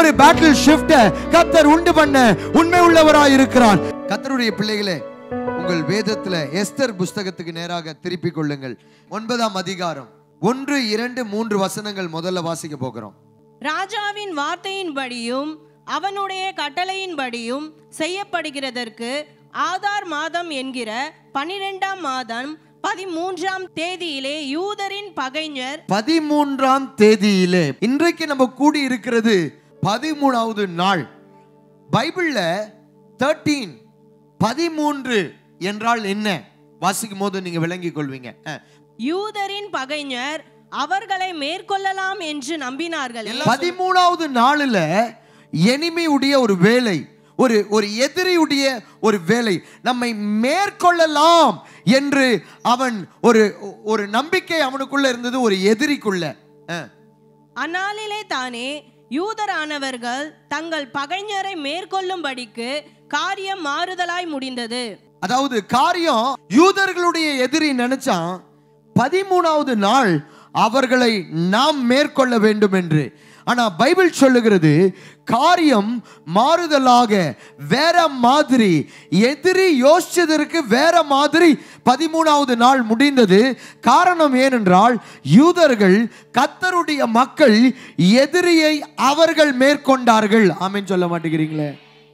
ஒரு பேட்டில் ஷிஃப்ட கத்தர் உண்டு பண்ண உண்மை உள்ளவராய் இருக்கிறார் கத்தருடைய பிள்ளைகளே உங்கள் வேதத்துல எஸ்தர் புஸ்தகத்துக்கு நேராக திருப்பிக் கொள்ளுங்கள் ஒன்பதாம் அதிகாரம் ஒன்று இரண்டு மூன்று வசனங்கள் முதல்ல வாசிக்க போகிறோம் ராஜாவின் வார்த்தையின்படியும் அவனுடைய கட்டளையின்படியும் செய்யப்படுகிறதற்கு ஆதார் மாதம் என்கிற பனிரெண்டாம் மாதம் பதிமூன்றாம் தேதியிலே யூதரின் பகைஞர் பதிமூன்றாம் தேதியிலே இன்றைக்கு நம்ம கூடி இருக்கிறது பதிமூணாவது நாள் பைபிள்ல தேர்ட்டீன் பதிமூன்று என்றால் என்ன வாசிக்கும் போது நீங்க விளங்கிக் கொள்வீங்க அஹ். யூதரின் பகைஞர் அவர்களை மேற்கொள்ளலாம் என்று நம்பினார்கள் பதிமூணாவது நாளுல எனிமியுடைய ஒரு வேலை ஒரு ஒரு எதிரியுடைய ஒரு வேலை நம்மை மேற்கொள்ளலாம் என்று அவன் ஒரு ஒரு நம்பிக்கை அவனுக்குள்ள இருந்தது ஒரு எதிரிக்குள்ள அஹ். அந்நாளிலே தானே யூதரானவர்கள் தங்கள் பகைஞரை மேற்கொள்ளும்படிக்கு காரியம் மாறுதலாய் முடிந்தது அதாவது காரியம் யூதர்களுடைய எதிரி நினைச்சான் பதிமூணாவது நாள் அவர்களை நாம் மேற்கொள்ள வேண்டும் என்று ஆனா பைபிள் சொல்லுகிறது காரியம் மாறுதலாக வேற மாதிரி எதிரி யோசிச்சதற்கு வேற மாதிரி பதிமூணாவது நாள் முடிந்தது காரணம் ஏனென்றால் யூதர்கள் கத்தருடைய மக்கள் எதிரியை அவர்கள் மேற்கொண்டார்கள் ஆமென் சொல்ல மாட்டேங்கிறீங்களே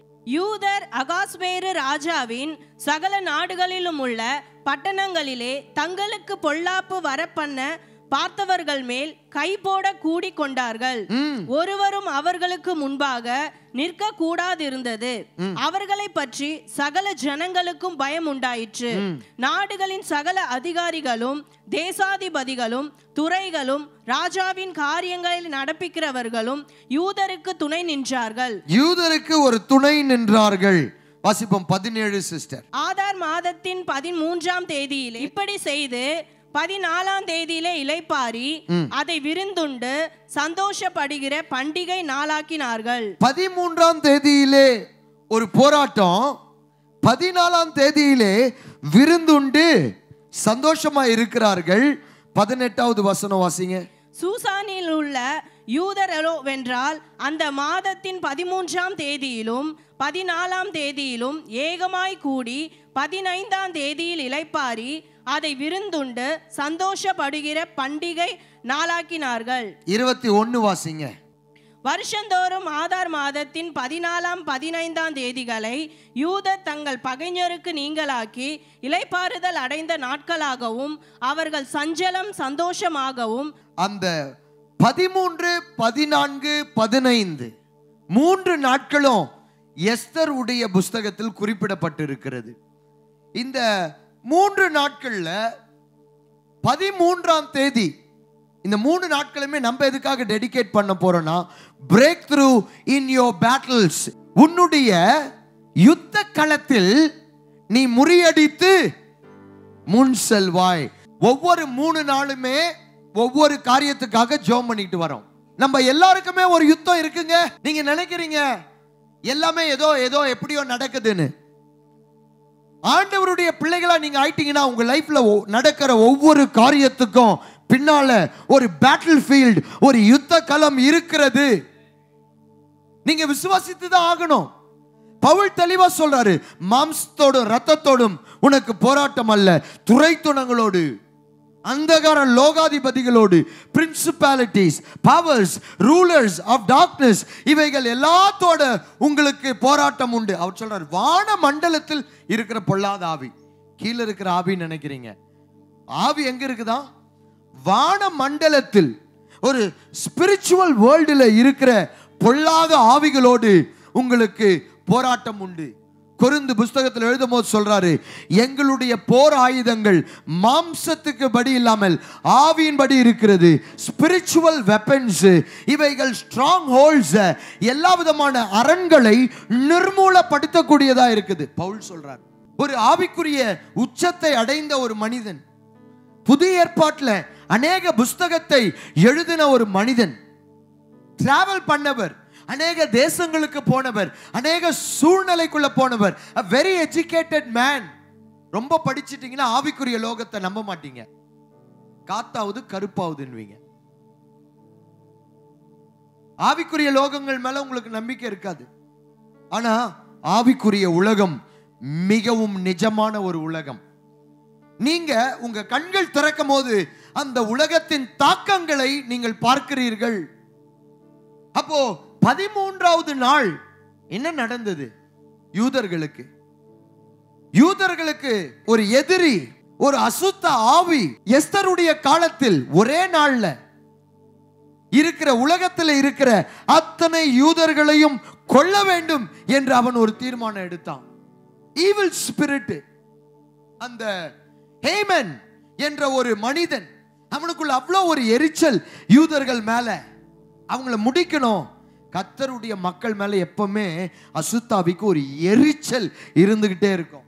யூதர் அகாஸ்வேரு ராஜாவின் சகல நாடுகளிலும் உள்ள பட்டணங்களிலே தங்களுக்கு பொல்லாப்பு வரப்பண்ண பார்த்தவர்கள் மேல் கை போட கூடி கொண்டார்கள் ம். ஒருவரும் அவர்களுக்கு முன்பாக நிற்க கூடாதிருந்தது அவர்களை பற்றி சகல ஜனங்களுக்கும் பயம் உண்டாயிற்று நாடுகளின் சகல அதிகாரிகளும் தேசாதிபதிகளும் துறைகளும் ராஜாவின் காரியங்களில் நடப்பிக்கிறவர்களும் யூதருக்கு துணை நின்றார்கள் யூதருக்கு ஒரு துணை நின்றார்கள் வாசிப்போம் பதினேழு சிஸ்டர் ஆதார் மாதத்தின் பதிமூன்றாம் தேதியில் இப்படி செய்து பதினாலாம் தேதியிலே இலைப்பாரி அதை விருந்துண்டு சந்தோஷப்படுகிற பண்டிகை நாளாக்கினார்கள் பதிமூன்றாம் தேதியிலே ஒரு போராட்டம் பதினாலாம் தேதியிலே விருந்துண்டு சந்தோஷமா இருக்கிறார்கள் பதினெட்டாவது வசனம் வாசிங்க சூசானில் உள்ள யூதரோ வென்றால் அந்த மாதத்தின் பதிமூன்றாம் தேதியிலும் பதினாலாம் தேதியிலும் ஏகமாய் கூடி பதினைந்தாம் தேதியில் இலைப்பாரி அதை விருந்துண்டு சந்தோஷப்படுகிற பண்டிகை நாளாக்கினார்கள் இருபத்தி ஒன்னு வாசிங்க வருஷந்தோறும் ஆதார் மாதத்தின் பதினாலாம் பதினைந்தாம் தேதிகளை யூதர் தங்கள் பகைஞருக்கு நீங்களாக்கி இலைப்பாறுதல் அடைந்த நாட்களாகவும் அவர்கள் சஞ்சலம் சந்தோஷமாகவும் அந்த பதிமூன்று பதினான்கு பதினைந்து மூன்று நாட்களும் எஸ்தர் உடைய புஸ்தகத்தில் குறிப்பிடப்பட்டிருக்கிறது இந்த மூன்று நாட்கள்ல பதிமூன்றாம் தேதி இந்த மூணு நாட்களுமே நம்ம எதுக்காக டெடிகேட் பண்ண போறோம்னா break through in your battles உன்னுடைய யுத்த களத்தில் நீ முறியடித்து முன் செல்வாய் ஒவ்வொரு மூணு நாளுமே ஒவ்வொரு காரியத்துக்காக ஜோம் பண்ணிட்டு வரோம் நம்ம எல்லாருக்குமே ஒரு யுத்தம் இருக்குங்க நீங்க நினைக்கிறீங்க எல்லாமே ஏதோ ஏதோ எப்படியோ நடக்குதுன்னு ஆண்டவருடைய பிள்ளைகளா நீங்க ஆயிட்டீங்கன்னா உங்க லைஃப்ல நடக்கிற ஒவ்வொரு காரியத்துக்கும் பின்னால ஒரு பேட்டில் ஃபீல்ட் ஒரு யுத்த களம் இருக்கிறது நீங்க விசுவாசித்து தான் ஆகணும் பவுல் தெளிவா சொல்றாரு மாம்சத்தோடும் ரத்தத்தோடும் உனக்கு போராட்டம் அல்ல துறைத்துணங்களோடு அந்தகார லோகாதிபதிகளோடு principalities powers rulers of darkness இவைகள் எல்லாத்தோட உங்களுக்கு போராட்டம் உண்டு அவர் சொல்றார் வான மண்டலத்தில் இருக்கிற பொல்லாத ஆவி கீழே இருக்கிற ஆவின்னு நினைக்கிறீங்க ஆவி எங்க இருக்குதா வான மண்டலத்தில் ஒரு ஸ்பிரிச்சுவல் வேர்ல்டில் இருக்கிற பொல்லாத ஆவிகளோடு உங்களுக்கு போராட்டம் உண்டு கொருந்து புஸ்தகத்தில் எழுதும் போது சொல்றாரு எங்களுடைய போர் ஆயுதங்கள் மாம்சத்துக்கு படி இல்லாமல் ஆவியின்படி இருக்கிறது ஸ்பிரிச்சுவல் வெப்பன்ஸ் இவைகள் ஸ்ட்ராங் ஹோல்ஸ் எல்லா விதமான அரண்களை நிர்மூலப்படுத்தக்கூடியதா இருக்குது பவுல் சொல்றார் ஒரு ஆவிக்குரிய உச்சத்தை அடைந்த ஒரு மனிதன் புதிய ஏற்பாட்டில் அநேக புஸ்தகத்தை எழுதின ஒரு மனிதன் டிராவல் பண்ணவர் அநேக தேசங்களுக்கு போனவர் அநேக சூழ்நிலைக்குள்ள போனவர் a வெரி எஜுகேட்டட் மேன் ரொம்ப படிச்சிட்டீங்கன்னா ஆவிக்குரிய லோகத்தை நம்ப மாட்டீங்க காத்தாவது கருப்பாவுதுன்னுவீங்க ஆவிக்குரிய லோகங்கள் மேல உங்களுக்கு நம்பிக்கை இருக்காது ஆனா ஆவிக்குரிய உலகம் மிகவும் நிஜமான ஒரு உலகம் நீங்க உங்க கண்கள் திறக்கும் போது அந்த உலகத்தின் தாக்கங்களை நீங்கள் பார்க்கிறீர்கள் அப்போ பதிமூன்றாவது நாள் என்ன நடந்தது யூதர்களுக்கு யூதர்களுக்கு ஒரு எதிரி ஒரு அசுத்த ஆவி எஸ்தருடைய காலத்தில் ஒரே நாள்ல இருக்கிற உலகத்தில் இருக்கிற அத்தனை யூதர்களையும் கொல்ல வேண்டும் என்று அவன் ஒரு தீர்மானம் எடுத்தான் ஈவில் ஸ்பிரிட் அந்த ஹேமன் என்ற ஒரு மனிதன் அவனுக்குள்ள அவ்வளோ ஒரு எரிச்சல் யூதர்கள் மேல அவங்கள முடிக்கணும் கத்தருடைய மக்கள் மேல எப்பவுமே அசுத்தாவிக்கு ஒரு எரிச்சல் இருந்துகிட்டே இருக்கும்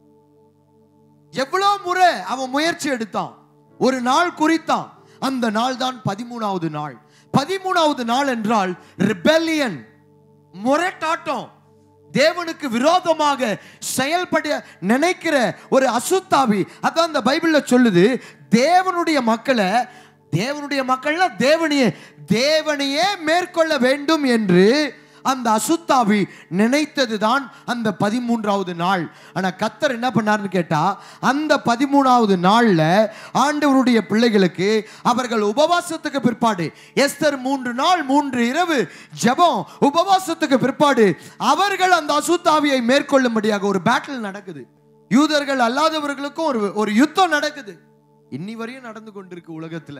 எவ்வளவு முறை அவன் முயற்சி எடுத்தான் ஒரு நாள் குறித்தான் அந்த நாள் தான் பதிமூணாவது நாள் பதிமூணாவது நாள் என்றால் ரிபெல்லியன் முரட்டாட்டம் தேவனுக்கு விரோதமாக செயல்பட நினைக்கிற ஒரு அசுத்தாவி அதான் அந்த பைபிள்ல சொல்லுது தேவனுடைய மக்களை தேவனுடைய மக்கள்னா தேவனையே தேவனையே மேற்கொள்ள வேண்டும் என்று அந்த அசுத்தாவி நினைத்தது தான் அந்த பதிமூன்றாவது நாள் ஆனா கத்தர் என்ன பண்ணாருன்னு கேட்டா அந்த பதிமூணாவது நாள்ல ஆண்டவருடைய பிள்ளைகளுக்கு அவர்கள் உபவாசத்துக்கு பிற்பாடு எஸ்தர் மூன்று நாள் மூன்று இரவு ஜெபம் உபவாசத்துக்கு பிற்பாடு அவர்கள் அந்த அசுத்தாவியை மேற்கொள்ளும்படியாக ஒரு பேட்டில் நடக்குது யூதர்கள் அல்லாதவர்களுக்கும் ஒரு ஒரு யுத்தம் நடக்குது இன்னி வரையும் நடந்து கொண்டிருக்கு உலகத்துல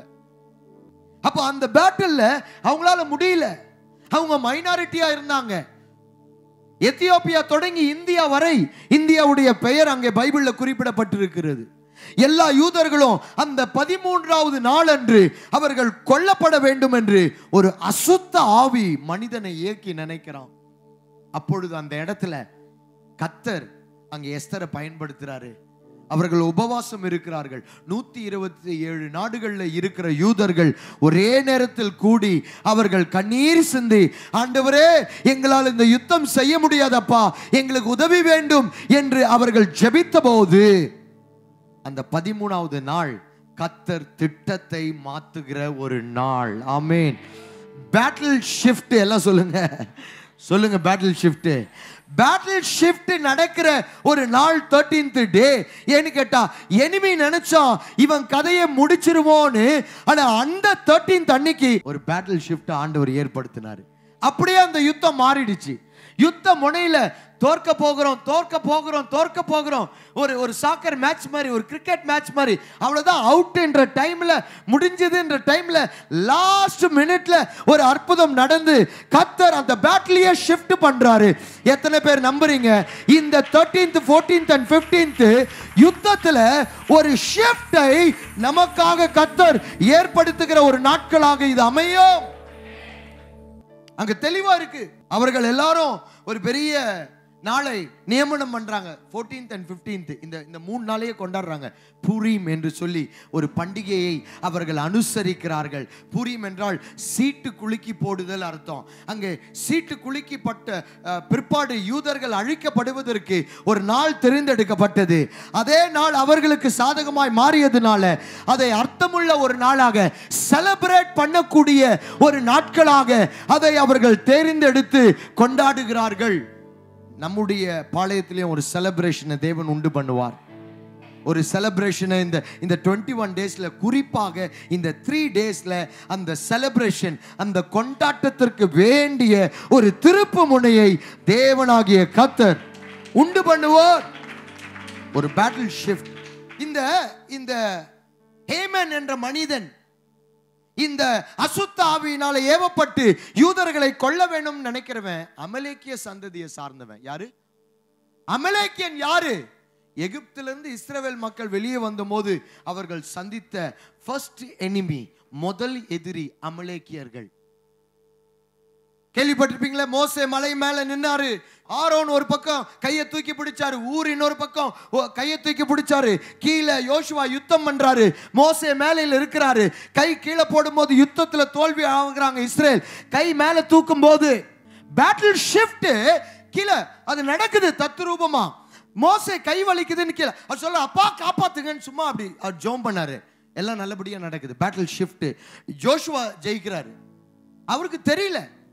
அப்போ அந்த பேட்டில்ல அவங்களால முடியல அவங்க மைனாரிட்டியா இருந்தாங்க எத்தியோப்பியா தொடங்கி இந்தியா வரை இந்தியாவுடைய பெயர் அங்கே பைபிள்ல குறிப்பிடப்பட்டிருக்கிறது எல்லா யூதர்களும் அந்த பதிமூன்றாவது நாள் அன்று அவர்கள் கொல்லப்பட வேண்டும் என்று ஒரு அசுத்த ஆவி மனிதனை இயக்கி நினைக்கிறான் அப்பொழுது அந்த இடத்துல கத்தர் அங்கே எஸ்தரை பயன்படுத்துறாரு அவர்கள் உபவாசம் இருக்கிறார்கள் நூத்தி இருபத்தி ஏழு நாடுகளில் இருக்கிற யூதர்கள் ஒரே நேரத்தில் கூடி அவர்கள் கண்ணீர் சிந்தி ஆண்டவரே எங்களால் இந்த யுத்தம் செய்ய முடியாதப்பா எங்களுக்கு உதவி வேண்டும் என்று அவர்கள் ஜெபித்த போது அந்த பதிமூணாவது நாள் கத்தர் திட்டத்தை மாத்துகிற ஒரு நாள் ஆமேன் பேட்டில் ஷிஃப்ட் எல்லாம் சொல்லுங்க சொல்லுங்க பேட்டில் ஷிஃப்ட் பேட்டில் ஷிஃப்ட் நடக்கிற ஒரு நாள் தேர்ட்டீன்த் டே ஏன்னு கேட்டா எனிமி நினைச்சான் இவன் கதையை முடிச்சிருவோன்னு ஆனா அந்த தேர்ட்டீன்த் அன்னைக்கு ஒரு பேட்டில் ஷிஃப்ட் ஆண்டவர் ஏற்படுத்தினாரு அப்படியே அந்த யுத்தம் மாறிடுச்சு யுத்த முனையில தோற்க போகிறோம் தோற்க போகிறோம் தோற்க போகிறோம் ஒரு ஒரு சாக்கர் மேட்ச் மாதிரி ஒரு கிரிக்கெட் மேட்ச் மாதிரி அவ்வளவுதான் அவுட் என்ற டைம்ல முடிஞ்சதுன்ற டைம்ல லாஸ்ட் மினிட்ல ஒரு அற்புதம் நடந்து கத்தர் அந்த பேட்லியே ஷிஃப்ட் பண்றாரு எத்தனை பேர் நம்புறீங்க இந்த தேர்ட்டீன்த் ஃபோர்டீன்த் அண்ட் ஃபிஃப்டீன்த் யுத்தத்துல ஒரு ஷிஃப்டை நமக்காக கத்தர் ஏற்படுத்துகிற ஒரு நாட்களாக இது அமையும் அங்க தெளிவா இருக்கு அவர்கள் எல்லாரும் ஒரு பெரிய நாளை நியமனம் பண்றாங்க 14th அண்ட் 15th இந்த இந்த மூணு நாளையே கொண்டாடுறாங்க பூரீம் என்று சொல்லி ஒரு பண்டிகையை அவர்கள் அனுசரிக்கிறார்கள் பூரீம் என்றால் சீட்டு குலுக்கி போடுதல் அர்த்தம் அங்கே சீட்டு குலுக்கிப்பட்ட அஹ், பிற்பாடு யூதர்கள் அழிக்கப்படுவதற்கு ஒரு நாள் தெரிந்தெடுக்கப்பட்டது அதே நாள் அவர்களுக்கு சாதகமாய் மாறியதுனால அதை அர்த்தமுள்ள ஒரு நாளாக செலிப்ரேட் பண்ணக்கூடிய ஒரு நாட்களாக அதை அவர்கள் தேர்ந்தெடுத்து கொண்டாடுகிறார்கள் நம்முடைய பாளையத்திலேயும் ஒரு செலிப்ரேஷனை தேவன் உண்டு பண்ணுவார் ஒரு செலிப்ரேஷனை இந்த இந்த டுவெண்ட்டி ஒன் டேஸில் குறிப்பாக இந்த த்ரீ டேஸில் அந்த செலிப்ரேஷன் அந்த கொண்டாட்டத்திற்கு வேண்டிய ஒரு திருப்பு முனையை தேவனாகிய கத்தர் உண்டு பண்ணுவார் ஒரு பேட்டில் ஷிஃப்ட் இந்த இந்த ஹேமன் என்ற மனிதன் இந்த அசுத்த ஆவியினால ஏவப்பட்டு யூதர்களை கொல்ல வேண்டும் நினைக்கிறவன் அமலேக்கிய சந்ததியை சார்ந்தவன் யாரு அமலேக்கியன் யாரு எகிப்திலிருந்து இஸ்ரவேல் மக்கள் வெளியே வந்தபோது அவர்கள் சந்தித்த ஃபர்ஸ்ட் எனிமி முதல் எதிரி அமலேக்கியர்கள் கேள்விப்பட்டிருப்பீங்களே மோசே மலை மேல நின்னாரு ஆரோன் ஒரு பக்கம் கையை தூக்கி பிடிச்சாரு ஊர் இன்னொரு பக்கம் ஓ- கையை தூக்கி பிடிச்சாரு கீழே யோசுவா யுத்தம் பண்றாரு மோசே மேலையில் இருக்கிறாரு கை கீழே போடும்போது யுத்தத்துல தோல்வி ஆகுறாங்க இஸ்ரேல் கை மேல தூக்கும் போது பேட்டில் ஷிஃப்ட் கீழே அது நடக்குது தத்ரூபமா மோசே கை வலிக்குதுன்னு கீழே அவர் சொல்ல அப்பா காப்பாத்துங்கன்னு சும்மா அப்படி அவர் ஜோம் பண்ணாரு எல்லாம் நல்லபடியா நடக்குது பேட்டில் ஷிஃப்ட் ஜோஷுவா ஜெயிக்கிறாரு அவருக்கு தெரியல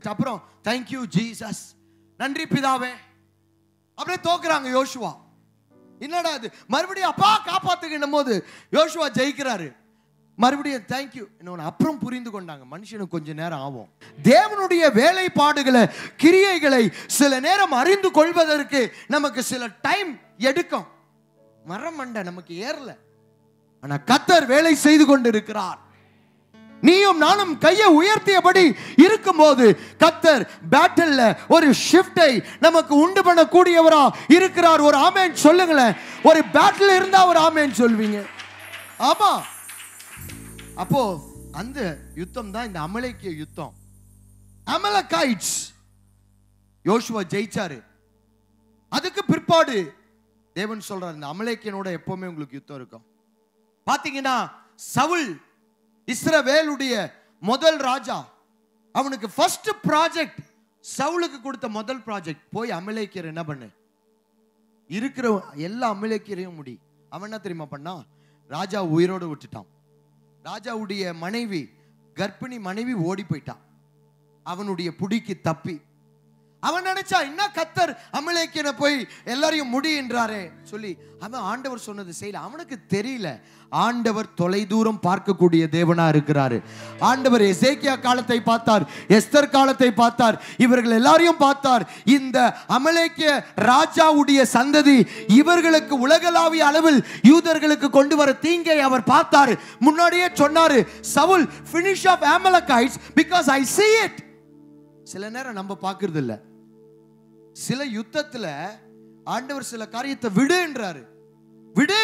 அப்புறம் தேங்க்யூ ஜீசஸ் நன்றி பிதாவே அப்படியே தோக்குறாங்க யோசுவா என்னடா இது மறுபடியும் அப்பா காப்பாத்துக்கின்னும் போது யோசுவா ஜெயிக்கிறாரு மறுபடியும் தேங்க்யூ இன்னொன்று அப்புறம் புரிந்து கொண்டாங்க மனுஷனுக்கு கொஞ்ச நேரம் ஆகும் தேவனுடைய வேலைப்பாடுகளை கிரியைகளை சில நேரம் அறிந்து கொள்வதற்கு நமக்கு சில டைம் எடுக்கும் மரம் மண்டை நமக்கு ஏறல ஆனா கத்தர் வேலை செய்து கொண்டு இருக்கிறார் நீயும் நானும் கையை உயர்த்தியபடி இருக்கும்போது கத்தர் பேட்டல்ல ஒரு ஷிஃப்டை நமக்கு உண்டு பண்ணக்கூடியவரா இருக்கிறார் ஒரு ஆமேன் சொல்லுங்களேன் ஒரு பேட்டில் இருந்தா ஒரு ஆமேன் சொல்வீங்க ஆமா அப்போ அந்த யுத்தம் தான் இந்த அமலேக்கிய யுத்தம் அமலகைட்ஸ் யோசுவா ஜெயிச்சாரு அதுக்கு பிற்பாடு தேவன் சொல்றார் இந்த அமலேக்கியனோட எப்பவுமே உங்களுக்கு யுத்தம் இருக்கும் பாத்தீங்கன்னா சவுல் இஸ்ரவேலுடைய முதல் ராஜா அவனுக்கு ஃபர்ஸ்ட் ப்ராஜெக்ட் சவுலுக்கு கொடுத்த முதல் ப்ராஜெக்ட் போய் அமலேக்கியர் என்ன பண்ணு இருக்கிற எல்லா அமலேக்கியரையும் முடி அவன் என்ன தெரியுமா பண்ணா ராஜா உயிரோடு விட்டுட்டான் ராஜாவுடைய மனைவி கர்ப்பிணி மனைவி ஓடி போயிட்டான் அவனுடைய புடிக்கு தப்பி அவன் நினைச்சா என்ன கத்தர் அமலேக்கியனை போய் எல்லாரையும் முடி என்றாரே சொல்லி அவன் ஆண்டவர் சொன்னது செய்யல அவனுக்கு தெரியல ஆண்டவர் தொலைதூரம் பார்க்கக்கூடிய தேவனா இருக்கிறாரு ஆண்டவர் எசேக்கியா காலத்தை பார்த்தார் எஸ்தர் காலத்தை பார்த்தார் இவர்கள் எல்லாரையும் பார்த்தார் இந்த அமலேக்கிய ராஜாவுடைய சந்ததி இவர்களுக்கு உலகளாவிய அளவில் யூதர்களுக்கு கொண்டு வர தீங்கை அவர் பார்த்தார் முன்னாடியே சொன்னாரு Saul finish off amalekites because I see it சில நேரம் நம்ம பார்க்கறது இல்ல சில யுத்தத்துல ஆண்டவர் சில காரியத்தை விடுன்றாரு விடு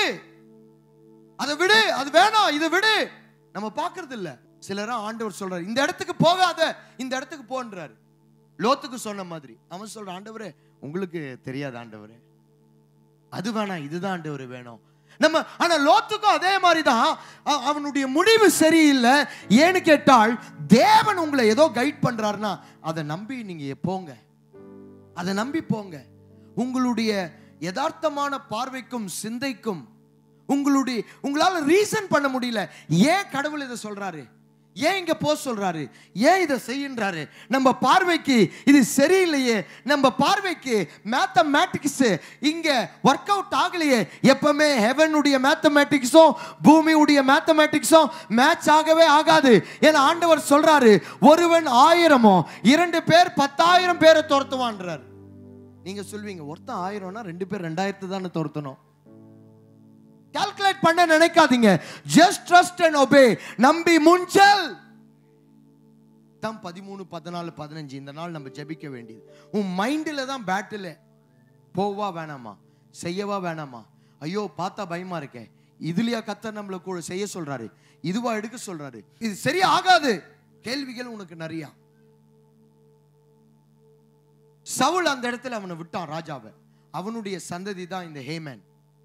அதை விடு அது வேணாம் இதை விடு நம்ம பார்க்கறது இல்ல சிலரும் ஆண்டவர் சொல்றாரு இந்த இடத்துக்கு போகாத இந்த இடத்துக்கு போன்றாரு லோத்துக்கு சொன்ன மாதிரி அவன் சொல்ற ஆண்டவரே உங்களுக்கு தெரியாது ஆண்டவரே அது வேணாம் இதுதான் ஆண்டவர் வேணும் நம்ம ஆனா லோத்துக்கும் அதே மாதிரி தான் அ- அவனுடைய முடிவு சரியில்லை ஏன்னு கேட்டால் தேவன் உங்களை ஏதோ கைட் பண்றாருன்னா அதை நம்பி நீங்க போங்க அதை நம்பி போங்க உங்களுடைய யதார்த்தமான பார்வைக்கும் சிந்தைக்கும் உங்களுடைய உங்களால ரீசன் பண்ண முடியல ஏன் கடவுள் இதை சொல்றாரு ஏன் இங்க போ சொல்றாரு ஏன் இதை செய்யுன்றாரு நம்ம பார்வைக்கு இது சரியில்லையே நம்ம பார்வைக்கு மேத்தமேட்டிக்ஸ் இங்க ஒர்க் அவுட் ஆகலையே எப்பவுமே ஹெவனுடைய மேத்தமேட்டிக்ஸும் பூமியுடைய மேத்தமேட்டிக்ஸும் மேட்ச் ஆகவே ஆகாது ஏன்னா ஆண்டவர் சொல்றாரு ஒருவன் ஆயிரமோ இரண்டு பேர் பத்தாயிரம் பேரை துரத்துவான்றார் நீங்க சொல்வீங்க ஒருத்தன் ஆயிரம்னா ரெண்டு பேர் ரெண்டாயிரத்து தானே துரத்தணும் கால்குலேட் பண்ண நினைக்காதீங்க ஜஸ்ட் ட்ரஸ்ட் அண்ட் ஒபே நம்பி முன்சல் தான் பதிமூணு பதினாலு பதினஞ்சு இந்த நாள் நம்ம ஜெபிக்க வேண்டியது உன் மைண்டில் தான் பேட்டில் போவா வேணாமா செய்யவா வேணாமா ஐயோ பார்த்தா பயமா இருக்கே இதுலயா கத்தர் நம்மளை கூட செய்ய சொல்றாரு இதுவா எடுக்க சொல்றாரு இது சரியா ஆகாது கேள்விகள் உனக்கு நிறைய சவுல் அந்த இடத்துல அவனை விட்டான் ராஜாவை அவனுடைய சந்ததி தான் இந்த ஹேமன்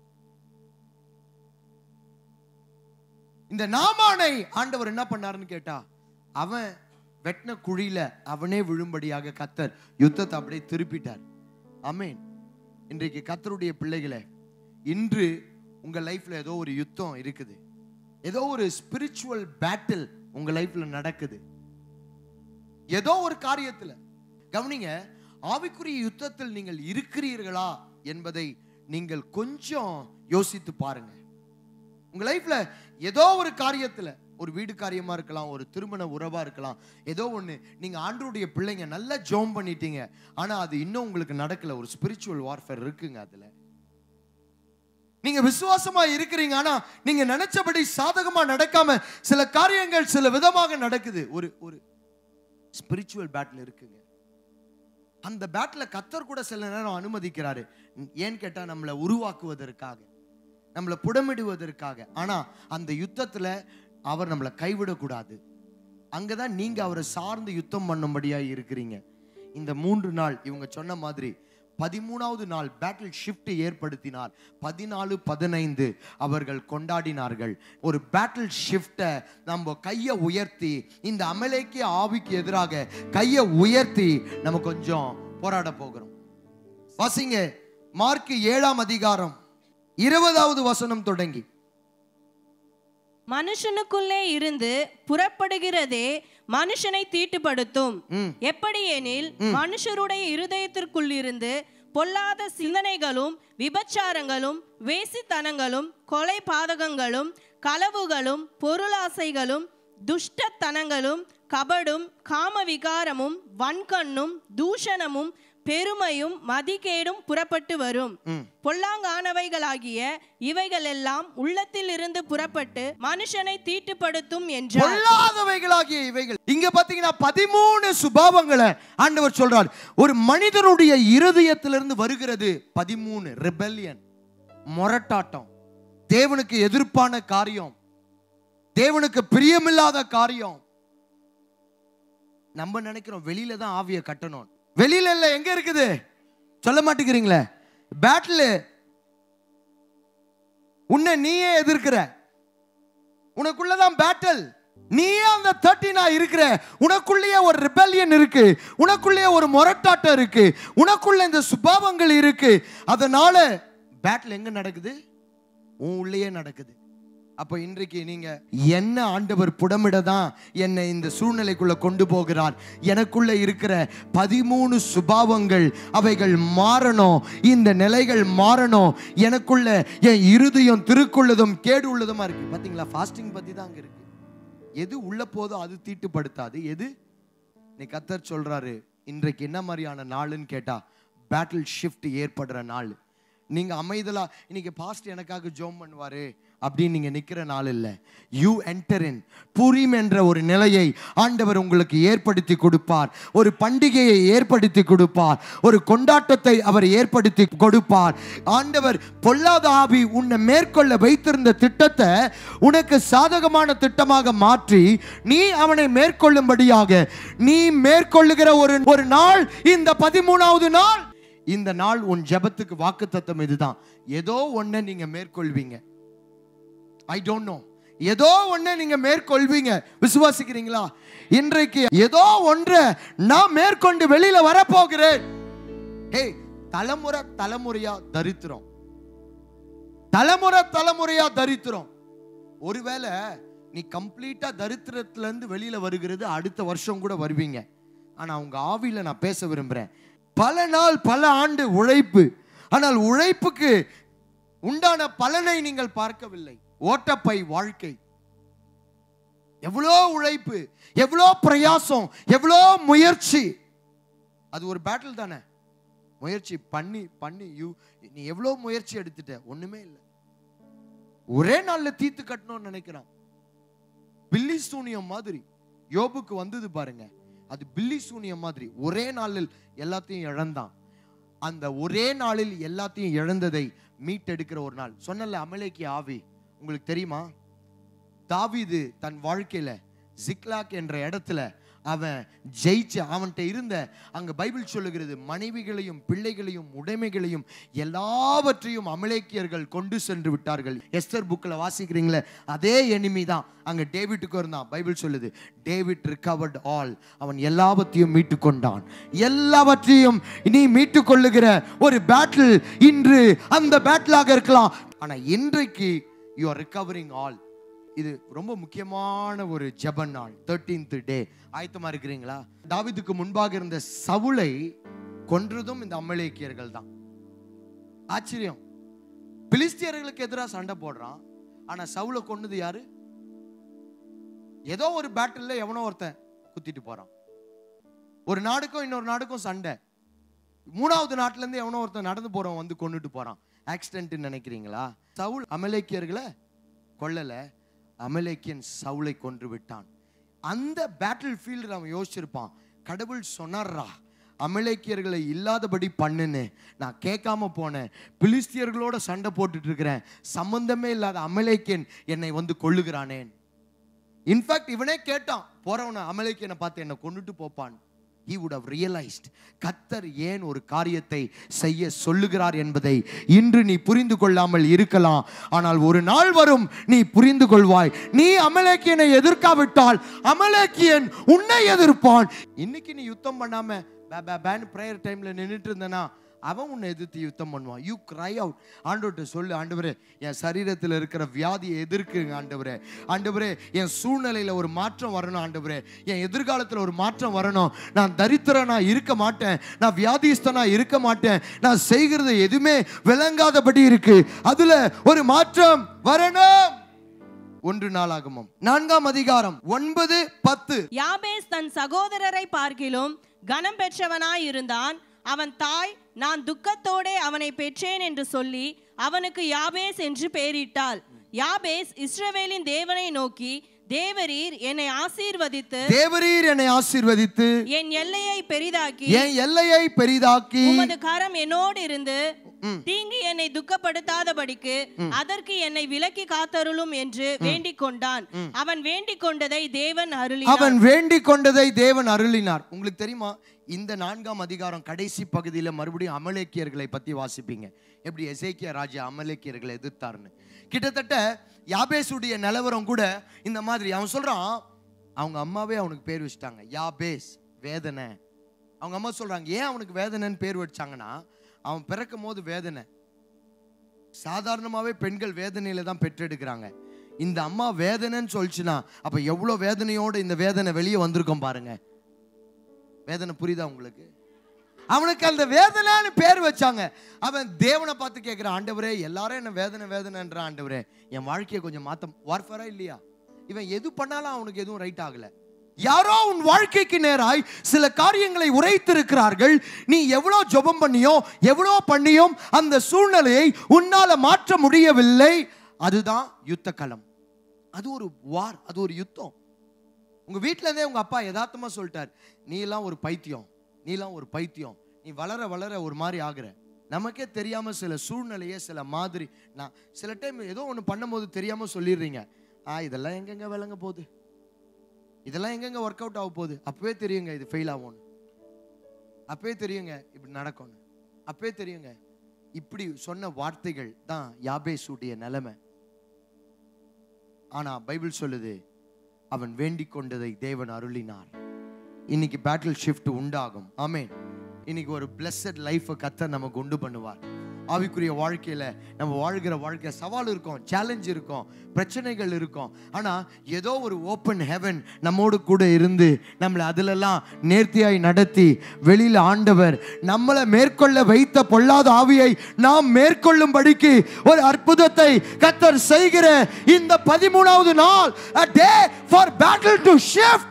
இந்த நாமானை ஆண்டவர் என்ன பண்ணாருன்னு கேட்டா அவன் வெட்டின குழியில அவனே விழும்படியாக கத்தர் யுத்தத்தை அப்படியே திருப்பிட்டார் அமேன் இன்றைக்கு கத்தருடைய பிள்ளைகளே இன்று உங்க லைஃப்ல ஏதோ ஒரு யுத்தம் இருக்குது ஏதோ ஒரு ஸ்பிரிச்சுவல் பேட்டில் உங்க லைஃப்ல நடக்குது ஏதோ ஒரு காரியத்துல கவனிங்க ஆவிக்குரிய யுத்தத்தில் நீங்கள் இருக்கிறீர்களா என்பதை நீங்கள் கொஞ்சம் யோசித்து பாருங்க உங்க லைஃப்ல ஏதோ ஒரு காரியத்துல ஒரு வீடு காரியமா இருக்கலாம் ஒரு திருமண உறவா இருக்கலாம் ஏதோ ஒண்ணு நீங்க ஆண்டருடைய பிள்ளைங்க நல்லா ஜோம் பண்ணிட்டீங்க ஆனா அது இன்னும் உங்களுக்கு நடக்கல ஒரு ஸ்பிரிச்சுவல் வார்ஃபேர் இருக்குங்க அதுல நீங்க விசுவாசமா இருக்கிறீங்க ஆனா நீங்க நினைச்சபடி சாதகமா நடக்காம சில காரியங்கள் சில விதமாக நடக்குது ஒரு ஒரு ஸ்பிரிச்சுவல் பேட்டில் இருக்குங்க அந்த பேட்டில் கத்தர் கூட சில நேரம் அனுமதிக்கிறாரு ஏன்னு கேட்டா நம்மளை உருவாக்குவதற்காக நம்மளை புடமிடுவதற்காக ஆனா அந்த யுத்தத்துல அவர் நம்மளை கைவிடக்கூடாது அங்கதான் நீங்க அவரை சார்ந்து யுத்தம் பண்ணும்படியா இருக்கிறீங்க இந்த மூன்று நாள் இவங்க சொன்ன மாதிரி பதிமூணாவது நாள் பேட்டில் ஷிஃப்ட் ஏற்படுத்தினார் பதினாலு பதினைந்து அவர்கள் கொண்டாடினார்கள் ஒரு பேட்டில் ஷிஃப்டை நம்ம கையை உயர்த்தி இந்த அமலேக்கிய ஆவிக்கு எதிராக கையை உயர்த்தி நம்ம கொஞ்சம் போராட போகிறோம் வாசிங்க மார்க் ஏழாம் அதிகாரம் இருபதாவது வசனம் தொடங்கி மனுஷனுக்குள்ளே இருந்து புறப்படுகிறதே மனுஷனை தீட்டுப்படுத்தும் ம். எப்படி எனில் மனுஷருடைய இருதயத்திற்குள்ளிருந்து பொல்லாத சிந்தனைகளும் விபச்சாரங்களும் வேசித்தனங்களும் கொலை பாதகங்களும் களவுகளும் பொருளாசைகளும் துஷ்டத்தனங்களும் கபடும் காமவிகாரமும் வன்கண்ணும் தூஷணமும் பெருமையும் மதிகேடும் புறப்பட்டு வரும் ம். பொல்லாங்கானவைகளாகிய இவைகளெல்லாம் உள்ளத்திலிருந்து புறப்பட்டு மனுஷனை தீட்டுப்படுத்தும் என்றார் பொல்லாதவைகளாகிய இவைகள் இங்க பாத்தீங்கன்னா பதிமூணு சுபாவங்களை ஆண்டவர் சொல்றார் ஒரு மனிதனுடைய இருதயத்திலிருந்து வருகிறது பதிமூணு ரிபெல்லியன் மொரட்டாட்டம் தேவனுக்கு எதிர்ப்பான காரியம் தேவனுக்கு பிரியமில்லாத காரியம் நம்ம நினைக்கிறோம் வெளியில தான் ஆவிய கட்டணும் வெளியில இல்ல எங்க இருக்குது சொல்ல மாட்டேங்கிறீங்களே பேட்டில் உன்னை நீயே எதிர்க்கிற உனக்குள்ளதான் பேட்டல் நீயே அந்த தேர்ட்டினா இருக்கிற உனக்குள்ளேயே ஒரு ரிபெல்லியன் இருக்கு உனக்குள்ளேயே ஒரு மொரட்டாட்டம் இருக்கு உனக்குள்ள இந்த சுபாவங்கள் இருக்கு அதனால பேட்டில் எங்க நடக்குது உன் உள்ளேயே நடக்குது அப்போ இன்றைக்கு நீங்க என்ன ஆண்டவர் புடமிட தான் என்னை இந்த சூழ்நிலைக்குள்ள கொண்டு போகிறார் எனக்குள்ள இருக்கிற பதிமூணு சுபாவங்கள் அவைகள் மாறணும் இந்த நிலைகள் மாறணும் எனக்குள்ள என் இருதயம் திருக்குள்ளதும் கேடு உள்ளதுமா இருக்கு பாத்தீங்களா ஃபாஸ்டிங் பத்தி தான் அங்க இருக்கு எது உள்ள போதோ அது தீட்டுப்படுத்தாது எது நீ கத்தர் சொல்றாரு இன்றைக்கு என்ன மாதிரியான நாளுன்னு கேட்டா பேட்டில் ஷிஃப்ட் ஏற்படுற நாள் நீங்க அமைதலா இன்னைக்கு பாஸ்ட் எனக்காக ஜோம் பண்ணுவாரு அப்படின்னு நீங்க நிக்கிற நாள் இல்ல யூ என்டர் இன் புரிம் என்ற ஒரு நிலையை ஆண்டவர் உங்களுக்கு ஏற்படுத்தி கொடுப்பார் ஒரு பண்டிகையை ஏற்படுத்தி கொடுப்பார் ஒரு கொண்டாட்டத்தை அவர் ஏற்படுத்தி கொடுப்பார் ஆண்டவர் பொல்லாத ஆவி உன்னை மேற்கொள்ள வைத்திருந்த திட்டத்தை உனக்கு சாதகமான திட்டமாக மாற்றி நீ அவனை மேற்கொள்ளும்படியாக நீ மேற்கொள்ளுகிற ஒரு ஒரு நாள் இந்த பதிமூணாவது நாள் இந்த நாள் உன் ஜெபத்துக்கு வாக்குத்தத்தம் இதுதான் ஏதோ ஒன்றை நீங்க மேற்கொள்வீங்க ஐ டோன்ட் நோ ஏதோ ஒன்றை நீங்க மேற்கொள்வீங்க விசுவாசிக்கிறீங்களா இன்றைக்கு ஏதோ ஒன்றை நான் மேற்கொண்டு வெளியில வரப்போகிறேன் ஹே தலைமுறை தலைமுறையா தரித்திரம் தலைமுறை தலைமுறையா தரித்திரம் ஒருவேளை நீ கம்ப்ளீட்டா தரித்திரத்துல இருந்து வெளியில வருகிறது அடுத்த வருஷம் கூட வருவீங்க ஆனா உங்க ஆவியில நான் பேச விரும்புறேன் பல நாள் பல ஆண்டு உழைப்பு ஆனால் உழைப்புக்கு உண்டான பலனை நீங்கள் பார்க்கவில்லை ஓட்டப்பை வாழ்க்கை எவ்வளோ உழைப்பு எவ்வளோ பிரயாசம் எவ்வளோ முயற்சி அது ஒரு பேட்டில் தானே முயற்சி பண்ணி பண்ணி யூ நீ எவ்வளோ முயற்சி எடுத்துட்ட ஒண்ணுமே இல்லை ஒரே நாள்ல தீத்து கட்டணும்னு நினைக்கிறான் பில்லி சூனியம் மாதிரி யோபுக்கு வந்தது பாருங்க அது பில்லி சூனியம் மாதிரி ஒரே நாளில் எல்லாத்தையும் இழந்தான் அந்த ஒரே நாளில் எல்லாத்தையும் இழந்ததை மீட்டெடுக்கிற ஒரு நாள் சொன்னல அமலேக்கி ஆவி உங்களுக்கு தெரியுமா தாவீது தன் வாழ்க்கையில ஜிக்லாக் என்ற இடத்துல அவன் ஜெயிச்ச அவன்கிட்ட இருந்த அங்க பைபிள் சொல்லுகிறது மனைவிகளையும் பிள்ளைகளையும் உடைமைகளையும் எல்லாவற்றையும் அமலேக்கியர்கள் கொண்டு சென்று விட்டார்கள் எஸ்தர் புக்கில் வாசிக்கிறீங்களே அதே எனிமி தான் அங்க டேவிட்டுக்கு இருந்தான் பைபிள் சொல்லுது டேவிட் ரிகவர்ட் ஆல் அவன் எல்லாவற்றையும் மீட்டு கொண்டான் எல்லாவற்றையும் நீ மீட்டு கொள்ளுகிற ஒரு பேட்டில் இன்று அந்த பேட்டிலாக இருக்கலாம் ஆனா இன்றைக்கு யூ ஆர் ரிகவரிங் ஆல் இது ரொம்ப முக்கியமான ஒரு ஜெப நாள் தேர்ட்டீன்த் டே ஆயத்தமா இருக்கிறீங்களா தாவீதுக்கு முன்பாக இருந்த சவுளை கொன்றதும் இந்த அமலேக்கியர்கள் தான் ஆச்சரியம் பிலிஸ்தியர்களுக்கு எதிராக சண்டை போடுறான் ஆனா சவுளை கொன்னது யாரு ஏதோ ஒரு பேட்டில்ல எவனோ ஒருத்தன் குத்திட்டு போறான் ஒரு நாடுக்கும் இன்னொரு நாடுக்கும் சண்டை மூணாவது நாட்டுல இருந்து எவனோ ஒருத்தன் நடந்து போறவன் வந்து கொண்டுட்டு போறான் ஆக்சிடென்ட் நினைக்கிறீங்களா சவுல் அமலேக்கியர்களை கொல்லல அமலேக்கியன் சவுலை கொன்று விட்டான் அந்த பேட்டில் ஃபீல்டில் அவன் யோசிச்சிருப்பான் கடவுள் சொன்னார்ரா அமலேக்கியர்களை இல்லாதபடி பண்ணுன்னு நான் கேட்காம போனேன் பிலிஸ்தியர்களோட சண்டை போட்டுட்டு இருக்கிறேன் சம்பந்தமே இல்லாத அமலேக்கியன் என்னை வந்து கொள்ளுகிறானேன் இன்ஃபேக்ட் இவனே கேட்டான் போறவனை அமலேக்கியனை பார்த்து என்னை கொண்டுட்டு போப்பான் he would have realized கத்தர் ஏன் ஒரு காரியத்தை செய்ய சொல்லுகிறார் என்பதை இன்று நீ புரிந்து கொள்ளாமல் இருக்கலாம் ஆனால் ஒரு நாள் வரும் நீ புரிந்து கொள்வாய் நீ அமலேக்கியனை எதிர்க்காவிட்டால் அமலேக்கியன் உன்னை எதிர்ப்பான் இன்னைக்கு நீ யுத்தம் பண்ணாம பே பே பேன்னு ப்ரேயர் டைம்ல நின்றுட்டு இருந்தனா அவன் உன்னை எதிர்த்து யுத்தம் பண்ணுவான் யூ cry அவுட் ஆண்டவர்கிட்ட சொல்லு ஆண்டவரே என் சரீரத்தில் இருக்கிற வியாதியை எதிர்க்குங்க ஆண்டவரே ஆண்டவரே என் சூழ்நிலையில் ஒரு மாற்றம் வரணும் ஆண்டவரே என் எதிர்காலத்தில் ஒரு மாற்றம் வரணும் நான் தரித்திரனா இருக்க மாட்டேன் நான் வியாதிஸ்தனா இருக்க மாட்டேன் நான் செய்கிறது எதுவுமே விளங்காதபடி இருக்கு அதுல ஒரு மாற்றம் வரணும் ஒன்று நாளாகமம் நான்காம் அதிகாரம் ஒன்பது பத்து யாபேஸ் தன் சகோதரரை பார்க்கிலும் கனம் பெற்றவனாய் இருந்தான் அவன் தாய் நான் துக்கத்தோடே அவனை பெற்றேன் என்று சொல்லி அவனுக்கு யாபேஸ் என்று பெயரிட்டாள் யாபேஸ் இஸ்ரவேலின் தேவனை நோக்கி தேவரீர் என்னை ஆசீர்வதித்து தேவரீர் என்னை ஆசீர்வதித்து என் எல்லையை பெரிதாக்கி என் எல்லையை பெரிதாக்கி உமது கரம் என்னோடு இருந்து தீங்கு என்னை துக்கப்படுத்தாதபடிக்கு அதற்கு என்னை விலக்கி காத்தருளும் என்று வேண்டிக் கொண்டான் அவன் வேண்டிக் கொண்டதை தேவன் அருளி அவன் வேண்டிக் கொண்டதை தேவன் அருளினார் உங்களுக்கு தெரியுமா இந்த நான்காம் அதிகாரம் கடைசி பகுதியில மறுபடியும் அமலேக்கியர்களை பத்தி வாசிப்பீங்க எப்படி எசேக்கியா ராஜா அமலேக்கியர்களை எதிர்த்தார்னு கிட்டத்தட்ட யாபேசுடைய நிலவரம் கூட இந்த மாதிரி அவன் சொல்றான் அவங்க அம்மாவே அவனுக்கு பேர் வச்சுட்டாங்க யாபேஸ் வேதனை அவங்க அம்மா சொல்றாங்க ஏன் அவனுக்கு வேதனைன்னு பேர் வச்சாங்கன்னா அவன் பிறக்கும் போது வேதனை சாதாரணமாகவே பெண்கள் வேதனையில தான் பெற்றெடுக்கிறாங்க இந்த அம்மா வேதனைன்னு சொல்லிச்சுன்னா அப்ப எவ்வளோ வேதனையோட இந்த வேதனை வெளியே வந்திருக்கும் பாருங்க வேதனை புரியுதா உங்களுக்கு அவனுக்கு அந்த வேதனைன்னு பேர் வச்சாங்க அவன் தேவனை பார்த்து கேட்குறான் ஆண்டவரே எல்லாரும் என்ன வேதனை வேதனைன்ற ஆண்டவரே என் வாழ்க்கையை கொஞ்சம் மாத்த வார்ஃபரா இல்லையா இவன் எது பண்ணாலும் அவனுக்கு எதுவும் ரைட் ஆகல யாரோ உன் வாழ்க்கைக்கு நேராய் சில காரியங்களை உரைத்திருக்கிறார்கள் நீ எவ்வளோ ஜெபம் பண்ணியோ எவ்வளோ பண்ணியும் அந்த சூழ்நிலையை உன்னால மாற்ற முடியவில்லை அதுதான் யுத்த களம் அது ஒரு வார் அது ஒரு யுத்தம் உங்க வீட்ல இருந்தே உங்க அப்பா யதார்த்தமா சொல்லிட்டார் நீ எல்லாம் ஒரு பைத்தியம் நீ எல்லாம் ஒரு பைத்தியம் நீ வளர வளர ஒரு மாதிரி ஆகுற நமக்கே தெரியாம சில சூழ்நிலையே சில மாதிரி நான் சில டைம் ஏதோ ஒன்று பண்ணும்போது தெரியாம சொல்லிடுறீங்க ஆ இதெல்லாம் எங்கெங்க விளங்க போகுது இதெல்லாம் எங்கெங்க ஒர்க் அவுட் ஆக போகுது அப்பவே தெரியுங்க இது ஃபெயில் ஆகும்னு அப்பவே தெரியுங்க இப்படி நடக்கும்னு அப்பவே தெரியுங்க இப்படி சொன்ன வார்த்தைகள் தான் யாபேசுடைய நிலைமை ஆனா பைபிள் சொல்லுது அவன் வேண்டிக் கொண்டதை தேவன் அருளினார் இன்னைக்கு பேட்டில் ஷிஃப்ட் உண்டாகும் ஆமென் இன்னைக்கு ஒரு பிளஸட் லைஃபை கத்த நமக்கு உண்டு பண்ணுவார் ஆவிக்குரிய வாழ்க்கையில நம்ம வாழ்கிற வாழ்க்கை சவால் இருக்கும் சேலஞ்ச் இருக்கும் பிரச்சனைகள் இருக்கும் ஆனா ஏதோ ஒரு ஓப்பன் ஹெவன் நம்மோடு கூட இருந்து நம்மளை அதிலெல்லாம் நேர்த்தியாய் நடத்தி வெளியில ஆண்டவர் நம்மளை மேற்கொள்ள வைத்த பொல்லாத ஆவியை நாம் மேற்கொள்ளும்படிக்கு ஒரு அற்புதத்தை கத்தர் செய்கிற இந்த பதிமூணாவது நாள் a day for battle to shift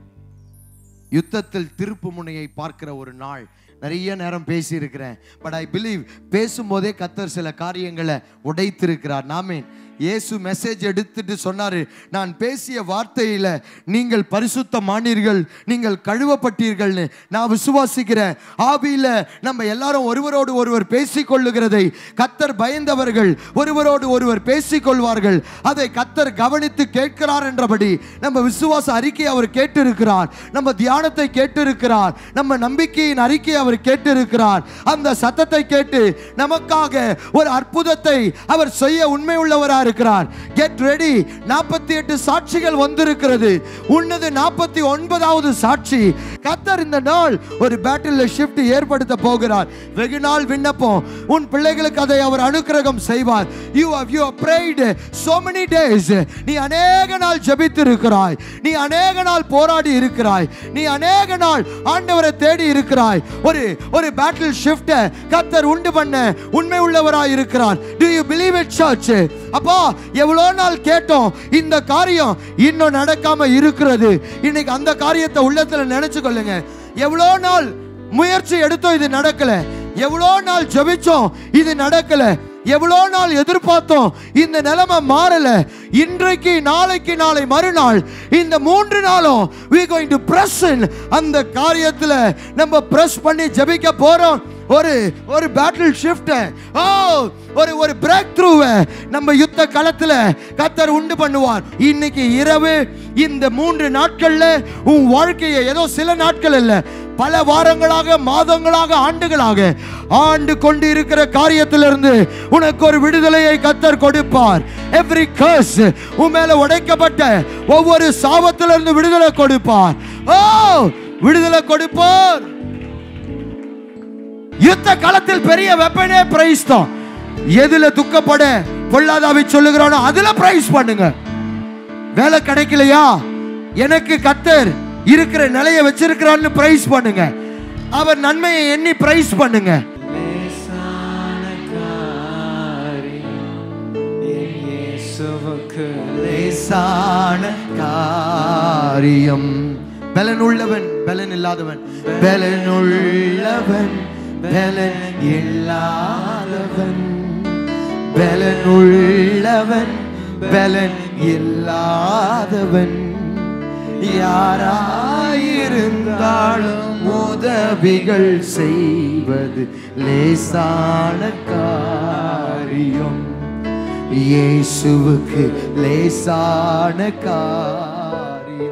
யுத்தத்தில் திருப்பு முனையை பார்க்கிற ஒரு நாள் நிறைய நேரம் பேசி இருக்கிறேன் பட் ஐ பிலீவ் பேசும்போதே கத்தர் சில காரியங்களை உடைத்திருக்கிறார் நாமே இயேசு மெசேஜ் எடுத்துட்டு சொன்னாரு நான் பேசிய வார்த்தையில நீங்கள் பரிசுத்தமானீர்கள் நீங்கள் கழுவப்பட்டீர்கள்னு நான் விசுவாசிக்கிறேன் ஆவியில நம்ம எல்லாரும் ஒருவரோடு ஒருவர் பேசிக் கொள்ளுகிறதை கத்தர் பயந்தவர்கள் ஒருவரோடு ஒருவர் பேசிக் கொள்வார்கள் அதை கத்தர் கவனித்து கேட்கிறார் என்றபடி நம்ம விசுவாச அறிக்கையை அவர் கேட்டிருக்கிறார் நம்ம தியானத்தை கேட்டிருக்கிறார் நம்ம நம்பிக்கையின் அறிக்கையை அவர் கேட்டிருக்கிறார் அந்த சத்தத்தை கேட்டு நமக்காக ஒரு அற்புதத்தை அவர் செய்ய உண்மை உள்ளவரா இருக்கிறார் கெட் ரெடி நாற்பத்தி எட்டு சாட்சிகள் வந்திருக்கிறது உன்னது நாற்பத்தி ஒன்பதாவது சாட்சி கத்தர் இந்த நாள் ஒரு பேட்டில் ஷிஃப்ட் ஏற்படுத்த போகிறார் வெகு நாள் விண்ணப்பம் உன் பிள்ளைகளுக்கு அதை அவர் அனுக்கிரகம் செய்வார் you have you have prayed so many days நீ அநேக நாள் ஜெபித்து இருக்கிறாய் நீ அநேக நாள் போராடி இருக்கிறாய் நீ அநேக நாள் ஆண்டவரை தேடி இருக்கிறாய் ஒரு ஒரு பேட்டில் ஷிஃப்ட் கத்தர் உண்டு பண்ண உண்மை உள்ளவராய் இருக்கிறார் do you believe it church அப்பா எவ்வளோ நாள் கேட்டோம் இந்த காரியம் இன்னும் நடக்காம இருக்கிறது இன்னைக்கு அந்த காரியத்தை உள்ளத்துல நினைச்சு கொள்ளுங்க எவ்வளோ நாள் முயற்சி எடுத்தோம் இது நடக்கல எவ்வளோ நாள் ஜெபிச்சோம் இது நடக்கல எவ்வளோ நாள் எதிர்பார்த்தோம் இந்த நிலைமை மாறல இன்றைக்கு நாளைக்கு நாளை மறுநாள் இந்த மூன்று நாளும் we going to press in அந்த காரியத்துல நம்ம பிரஸ் பண்ணி ஜெபிக்க போறோம் ஒரு ஒரு பேட்டில் ஷிஃப்ட் ஓ ஒரு ஒரு பிரேக் த்ரூவை நம்ம யுத்த களத்துல கத்தர் உண்டு பண்ணுவார் இன்னைக்கு இரவு இந்த மூன்று நாட்கள்ல உன் வாழ்க்கையை ஏதோ சில நாட்கள் இல்ல பல வாரங்களாக மாதங்களாக ஆண்டுகளாக ஆண்டு கொண்டு இருக்கிற காரியத்திலிருந்து உனக்கு ஒரு விடுதலையை கத்தர் கொடுப்பார் எவ்ரி கர்ஸ் உன் மேல உடைக்கப்பட்ட ஒவ்வொரு சாபத்திலிருந்து விடுதலை கொடுப்பார் ஓ விடுதலை கொடுப்பார் யுத்த காலத்தில் பெரிய வெப்பனே பிரைஸ் தான் எதுல துக்கப்பட பொல்லாதாவை சொல்லுகிறானோ அதுல பிரைஸ் பண்ணுங்க வேலை கிடைக்கலையா எனக்கு கத்தர் இருக்கிற நிலைய வச்சிருக்கிறான்னு பிரைஸ் பண்ணுங்க அவர் நன்மையை எண்ணி பிரைஸ் பண்ணுங்க லேசான காரியம் என் இயேசுவுக்கு லேசான காரியம் பலன் உள்ளவன் பலன் இல்லாதவன் பலன் உள்ளவன் பலன் இல்லாதவன் பலன் உள்ளவன் பலன் இல்லாதவன் யாராயிருந்தாலும் உதவிகள் செய்வது லேசான காரியம் இயேசுவுக்கு லேசான காரியம்